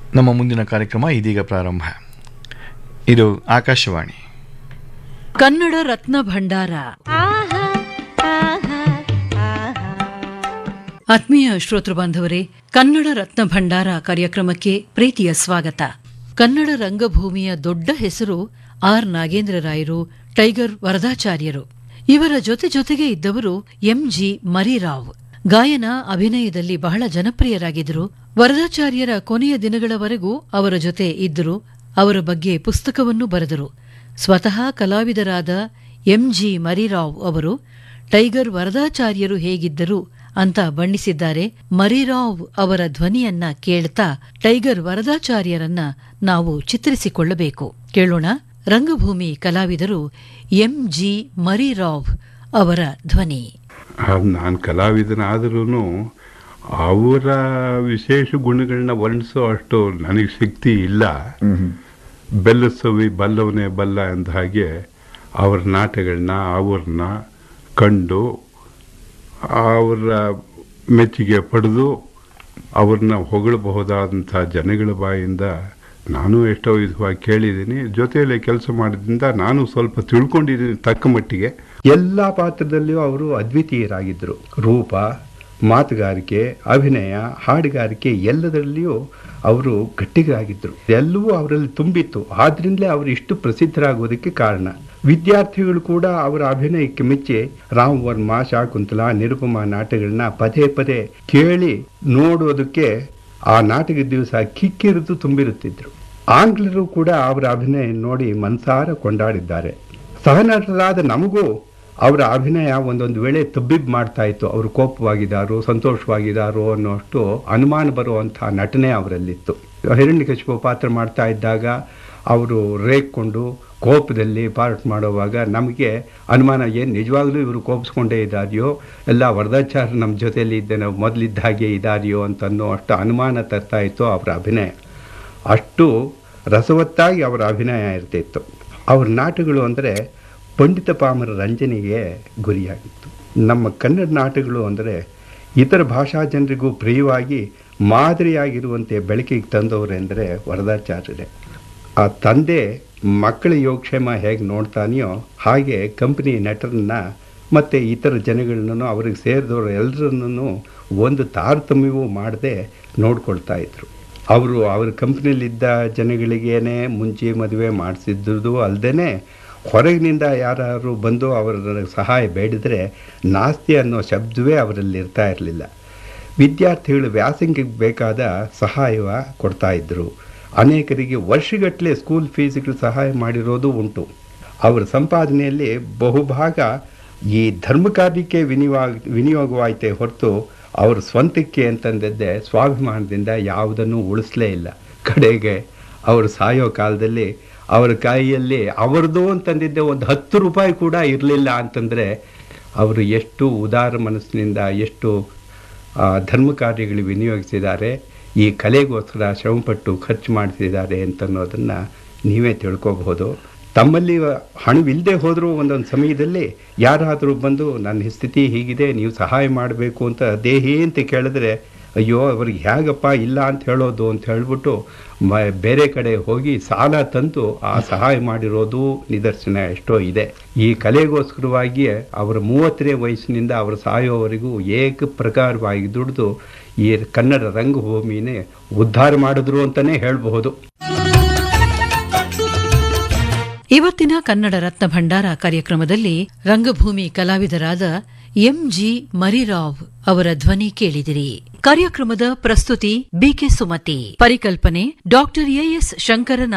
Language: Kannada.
ನಮ್ಮ ಮುಂದಿನ ಕಾರ್ಯಕ್ರಮ ಇದೀಗ ಪ್ರಾರಂಭ ಇದು ಆಕಾಶವಾಣಿ ಕನ್ನಡ ರತ್ನ ಭಂಡಾರ ಆತ್ಮೀಯ ಶ್ರೋತೃ ಬಾಂಧವರೇ ಕನ್ನಡ ರತ್ನ ಭಂಡಾರ ಕಾರ್ಯಕ್ರಮಕ್ಕೆ ಪ್ರೀತಿಯ ಸ್ವಾಗತ ಕನ್ನಡ ರಂಗಭೂಮಿಯ ದೊಡ್ಡ ಹೆಸರು ಆರ್ ನಾಗೇಂದ್ರ ರಾಯರು ಟೈಗರ್ ವರದಾಚಾರ್ಯರು ಇವರ ಜೊತೆ ಜೊತೆಗೆ ಇದ್ದವರು ಎಂಜಿ ಮರಿರಾವ್ ಗಾಯನ ಅಭಿನಯದಲ್ಲಿ ಬಹಳ ಜನಪ್ರಿಯರಾಗಿದ್ದರು ವರದಾಚಾರ್ಯರ ಕೊನೆಯ ದಿನಗಳವರೆಗೂ ಅವರ ಜೊತೆ ಇದ್ದರು ಅವರ ಬಗ್ಗೆ ಪುಸ್ತಕವನ್ನು ಬರೆದರು ಸ್ವತಃ ಕಲಾವಿದರಾದ ಎಂಜಿ ಮರಿರಾವ್ ಅವರು ಟೈಗರ್ ವರದಾಚಾರ್ಯರು ಹೇಗಿದ್ದರು ಅಂತ ಬಣ್ಣಿಸಿದ್ದಾರೆ ಮರಿರಾವ್ ಅವರ ಧ್ವನಿಯನ್ನ ಕೇಳ್ತಾ ಟೈಗರ್ ವರದಾಚಾರ್ಯರನ್ನ ನಾವು ಚಿತ್ರಿಸಿಕೊಳ್ಳಬೇಕು ಕೇಳೋಣ ರಂಗಭೂಮಿ ಕಲಾವಿದರು ಎಂಜಿ ಮರಿರಾವ್ ಅವರ ಧ್ವನಿ ನಾನು ಕಲಾವಿದನಾದ್ರೂ ಅವರ ವಿಶೇಷ ಗುಣಗಳನ್ನ ವರ್ಣಿಸೋ ಅಷ್ಟು ನನಗೆ ಶಕ್ತಿ ಇಲ್ಲ ಬೆಲ್ಲಸವಿ ಬಲ್ಲವನೇ ಬಲ್ಲ ಅಂದ ಹಾಗೆ ಅವರ ನಾಟಗಳನ್ನ ಅವ್ರನ್ನ ಕಂಡು ಅವರ ಮೆಚ್ಚುಗೆ ಪಡೆದು ಅವ್ರನ್ನ ಹೊಗಳಬಹುದಾದಂಥ ಜನಗಳ ಬಾಯಿಂದ ನಾನು ಎಷ್ಟೋ ವಿಧವಾಗಿ ಕೇಳಿದ್ದೀನಿ ಜೊತೆಯಲ್ಲಿ ಕೆಲಸ ಮಾಡಿದ್ರಿಂದ ನಾನು ಸ್ವಲ್ಪ ತಿಳ್ಕೊಂಡಿದ್ದೀನಿ ತಕ್ಕ ಮಟ್ಟಿಗೆ ಎಲ್ಲ ಪಾತ್ರದಲ್ಲಿಯೂ ಅವರು ಅದ್ವಿತೀಯರಾಗಿದ್ದರು ರೂಪ ಮಾತುಗಾರಿಕೆ ಅಭಿನಯ ಹಾಡುಗಾರಿಕೆ ಎಲ್ಲದರಲ್ಲಿಯೂ ಅವರು ಗಟ್ಟಿಗರಾಗಿದ್ದರು ಎಲ್ಲವೂ ಅವರಲ್ಲಿ ತುಂಬಿತ್ತು ಆದ್ರಿಂದಲೇ ಅವರು ಇಷ್ಟು ಪ್ರಸಿದ್ಧರಾಗೋದಕ್ಕೆ ಕಾರಣ ವಿದ್ಯಾರ್ಥಿಗಳು ಕೂಡ ಅವರ ಅಭಿನಯಕ್ಕೆ ಮೆಚ್ಚಿ ರಾಮ್ ವರ್ಮ ಶಾಕುಂತಲ ನಿರುಪಮ ನಾಟಕಗಳನ್ನ ಪದೇ ಪದೇ ಕೇಳಿ ನೋಡೋದಕ್ಕೆ ಆ ನಾಟಕದ ದಿವಸ ಕಿಕ್ಕಿರಿದು ತುಂಬಿರುತ್ತಿದ್ರು ಆಂಗ್ಲರು ಕೂಡ ಅವರ ಅಭಿನಯ ನೋಡಿ ಮನಸಾರ ಕೊಂಡಾಡಿದ್ದಾರೆ ಸಹನಟರಾದ ನಮಗೂ ಅವರ ಅಭಿನಯ ಒಂದೊಂದು ವೇಳೆ ತಬ್ಬಿಬ್ ಮಾಡ್ತಾ ಇತ್ತು ಅವರು ಕೋಪವಾಗಿದ್ದಾರೋ ಸಂತೋಷವಾಗಿದ್ದಾರೋ ಅನ್ನೋಷ್ಟು ಅನುಮಾನ ಬರುವಂಥ ನಟನೆ ಅವರಲ್ಲಿತ್ತು ಹಿರಣ್ಯಕಶಿಪು ಪಾತ್ರ ಮಾಡ್ತಾ ಇದ್ದಾಗ ಅವರು ರೇಗ್ಕೊಂಡು ಕೋಪದಲ್ಲಿ ಪಾರ್ಟ್ ಮಾಡುವಾಗ ನಮಗೆ ಅನುಮಾನ ಏನು ನಿಜವಾಗ್ಲೂ ಇವರು ಕೋಪಿಸ್ಕೊಂಡೇ ಇದ್ದಾರೆಯೋ ಎಲ್ಲ ವರದಾಚಾರ್ಯ ನಮ್ಮ ಜೊತೆಯಲ್ಲಿ ಇದ್ದ ನಾವು ಮೊದಲಿದ್ದ ಹಾಗೆ ಇದ್ದಾರೆಯೋ ಅಂತ ಅನ್ನೋ ಅಷ್ಟು ಅನುಮಾನ ತರ್ತಾ ಇತ್ತು ಅವರ ಅಭಿನಯ ಅಷ್ಟು ರಸವತ್ತಾಗಿ ಅವರ ಅಭಿನಯ ಇರ್ತಿತ್ತು ಅವ್ರ ನಾಟಕಗಳು ಅಂದರೆ ಪಂಡಿತ ಪಾಮರ ರಂಜನೆಗೆ ಗುರಿಯಾಗಿತ್ತು ನಮ್ಮ ಕನ್ನಡ ನಾಟಕಗಳು ಅಂದರೆ ಇತರ ಭಾಷಾ ಜನರಿಗೂ ಪ್ರಿಯವಾಗಿ ಮಾದರಿಯಾಗಿರುವಂತೆ ಬೆಳಕಿಗೆ ತಂದವರೆಂದರೆ ವರದಾಚಾರ್ಯರೇ ಆ ತಂದೆ ಮಕ್ಕಳ ಯೋಗಕ್ಷೇಮ ಹೇಗೆ ನೋಡ್ತಾನೆಯೋ ಹಾಗೆ ಕಂಪನಿ ನಟರನ್ನ ಮತ್ತು ಇತರ ಜನಗಳನ್ನೂ ಅವ್ರಿಗೆ ಸೇರಿದವರು ಎಲ್ಲರನ್ನೂ ಒಂದು ತಾರತಮ್ಯವೂ ಮಾಡದೆ ನೋಡ್ಕೊಳ್ತಾ ಇದ್ರು ಅವರು ಅವ್ರ ಕಂಪ್ನಿಲಿದ್ದ ಜನಗಳಿಗೇನೆ ಮುಂಚೆ ಮದುವೆ ಮಾಡಿಸಿದ್ದು ಅಲ್ಲದೆ ಹೊರಗಿನಿಂದ ಯಾರು ಬಂದು ಅವರ ಸಹಾಯ ಬೇಡಿದರೆ ನಾಸ್ತಿ ಅನ್ನೋ ಶಬ್ದವೇ ಅವರಲ್ಲಿ ಇರ್ತಾ ಇರಲಿಲ್ಲ ವಿದ್ಯಾರ್ಥಿಗಳು ವ್ಯಾಸಂಗಕ್ಕೆ ಬೇಕಾದ ಸಹಾಯವ ಕೊಡ್ತಾ ಇದ್ದರು ಅನೇಕರಿಗೆ ವರ್ಷಗಟ್ಟಲೆ ಸ್ಕೂಲ್ ಫೀಸ್ಗಳು ಸಹಾಯ ಮಾಡಿರೋದು ಉಂಟು ಅವರ ಸಂಪಾದನೆಯಲ್ಲಿ ಬಹುಭಾಗ ಈ ಧರ್ಮ ಕಾರ್ಯಕ್ಕೆ ವಿನಿಯೋಗ ವಿನಿಯೋಗವಾಯಿತೇ ಹೊರತು ಅವ್ರ ಸ್ವಂತಕ್ಕೆ ಅಂತಂದದ್ದೇ ಸ್ವಾಭಿಮಾನದಿಂದ ಯಾವುದನ್ನು ಉಳಿಸ್ಲೇ ಇಲ್ಲ ಕಡೆಗೆ ಅವರು ಸಾಯೋ ಕಾಲದಲ್ಲಿ ಅವರ ಕೈಯಲ್ಲಿ ಅವರದು ಅಂತಂದಿದ್ದೆ ಒಂದು ಹತ್ತು ರೂಪಾಯಿ ಕೂಡ ಇರಲಿಲ್ಲ ಅಂತಂದರೆ ಅವರು ಎಷ್ಟು ಉದಾರ ಮನಸ್ಸಿನಿಂದ ಎಷ್ಟು ಧರ್ಮ ಕಾರ್ಯಗಳು ವಿನಿಯೋಗಿಸಿದ್ದಾರೆ ಈ ಕಲೆಗೋಸ್ಕರ ಶ್ರಮಪಟ್ಟು ಖರ್ಚು ಮಾಡಿಸಿದ್ದಾರೆ ಅಂತನ್ನೋದನ್ನು ನೀವೇ ತಿಳ್ಕೊಬಹುದು ತಮ್ಮಲ್ಲಿ ಹಣವಿಲ್ಲದೆ ಹೋದರೂ ಒಂದೊಂದು ಸಮಯದಲ್ಲಿ ಯಾರಾದರೂ ಬಂದು ನನ್ನ ಸ್ಥಿತಿ ಹೀಗಿದೆ ನೀವು ಸಹಾಯ ಮಾಡಬೇಕು ಅಂತ ದೇಹಿ ಅಂತ ಕೇಳಿದ್ರೆ ಅಯ್ಯೋ ಅವ್ರಿಗೆ ಹೇಗಪ್ಪ ಇಲ್ಲ ಅಂತ ಹೇಳೋದು ಅಂತ ಹೇಳ್ಬಿಟ್ಟು ಮ ಬೇರೆ ಕಡೆ ಹೋಗಿ ಸಾಲ ತಂದು ಆ ಸಹಾಯ ಮಾಡಿರೋದು ನಿದರ್ಶನ ಎಷ್ಟೋ ಇದೆ ಈ ಕಲೆಗೋಸ್ಕರವಾಗಿಯೇ ಅವರ ಮೂವತ್ತನೇ ವಯಸ್ಸಿನಿಂದ ಅವರು ಸಾಯೋವರೆಗೂ ಏಕ ಪ್ರಕಾರವಾಗಿ ದುಡಿದು ಈ ಕನ್ನಡ ರಂಗಭೂಮಿನೇ ಉದ್ಧಾರ ಮಾಡಿದ್ರು ಅಂತಲೇ ಹೇಳಬಹುದು ಇವತ್ತಿನ ಕನ್ನಡ ರತ್ನ ಭಂಡಾರ ಕಾರ್ಯಕ್ರಮದಲ್ಲಿ ರಂಗಭೂಮಿ ಕಲಾವಿದರಾದ ಎಂಜಿ ಮರಿರಾವ್ ಅವರ ಧ್ವನಿ ಕೇಳಿದಿರಿ ಕಾರ್ಯಕ್ರಮದ ಪ್ರಸ್ತುತಿ ಬಿಕೆ ಸುಮತಿ ಪರಿಕಲ್ಪನೆ ಡಾಕ್ಟರ್ ಎಎಸ್ ಶಂಕರ